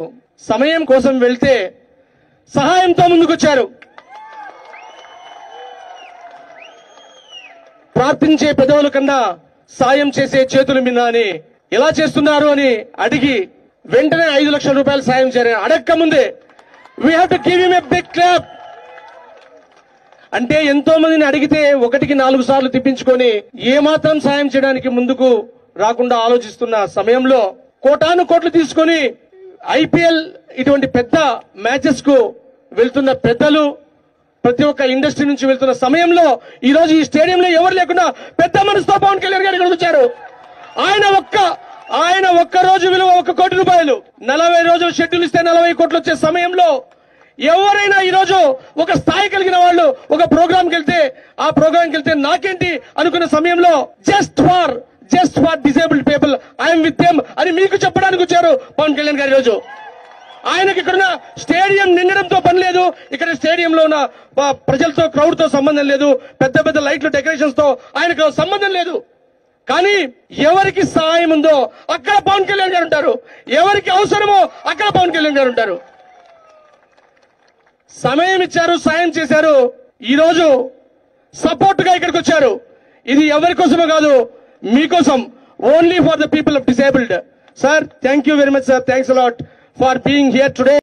సమయం కోసం వెళ్తే సహాయంతో ముందుకొచ్చారు ప్రార్థించే పెదవుల కన్నా సాయం చేసే చేతుల మీద అని ఎలా చేస్తున్నారు అని అడిగి వెంటనే ఐదు లక్షల రూపాయలు సాయం చేయాలి అడక్క ముందే we have to give him a big clap అంటే ఎంతో మందిని అడిగితే ఒకటికి నాలుగు సార్లు తిప్పించుకొని ఏమాత్రం సాయం చేయడానికి ముందుకు రాకుండా ఆలోచిస్తున్న సమయంలో కోటాను కోట్లు తీసుకొని ఐపీఎల్ ఇటువంటి పెద్ద మ్యాచెస్ కు వెళ్తున్న పెద్దలు ప్రతి ఒక్క ఇండస్ట్రీ నుంచి వెళ్తున్న సమయంలో ఈ రోజు ఈ స్టేడియంలో ఎవరు లేకుండా పెద్ద మనసుతో పవన్ కళ్యాణ్ గారు ఇక్కడికి వచ్చారు ఆయన ఒక్క ఆయన ఒక్క రోజు విలువ ఒక కోటి రూపాయలు నలభై రోజులు షెడ్యూల్ ఇస్తే నలభై కోట్లు వచ్చే సమయంలో ఎవరైనా ఈ రోజు ఒక స్థాయి కలిగిన వాళ్ళు ఒక ప్రోగ్రామ్ కి వెళ్తే ఆ ప్రోగ్రామ్ కి వెళ్తే నాకేంటి అనుకున్న సమయంలో just for just for disabled people I'm with them అని మీకు చెప్పడానికి వచ్చారు పవన్ కళ్యాణ్ గారు ఈ రోజు ఆయనకి ఇక్కడున్న స్టేడియం నిండడంతో పని లేదు ఇక్కడ స్టేడియంలో ఉన్న ప- ప్రజలతో క్రౌడ్ తో సంబంధం లేదు పెద్ద పెద్ద లైట్లు డెకరేషన్స్ తో ఆయనకు సంబంధం లేదు కానీ ఎవరికి సహాయం ఉందో అక్కడ పవన్ కళ్యాణ్ గారు ఉంటారు ఎవరికి అవసరమో అక్కడ పవన్ కళ్యాణ్ గారు ఉంటారు సమయం ఇచ్చారు సాయం చేశారు ఈ రోజు సపోర్ట్ గా ఇక్కడికి వచ్చారు ఇది ఎవరి కోసమో కాదు మీకోసం only for the people of disabled sir thank you very much sir thanks a lot for being here today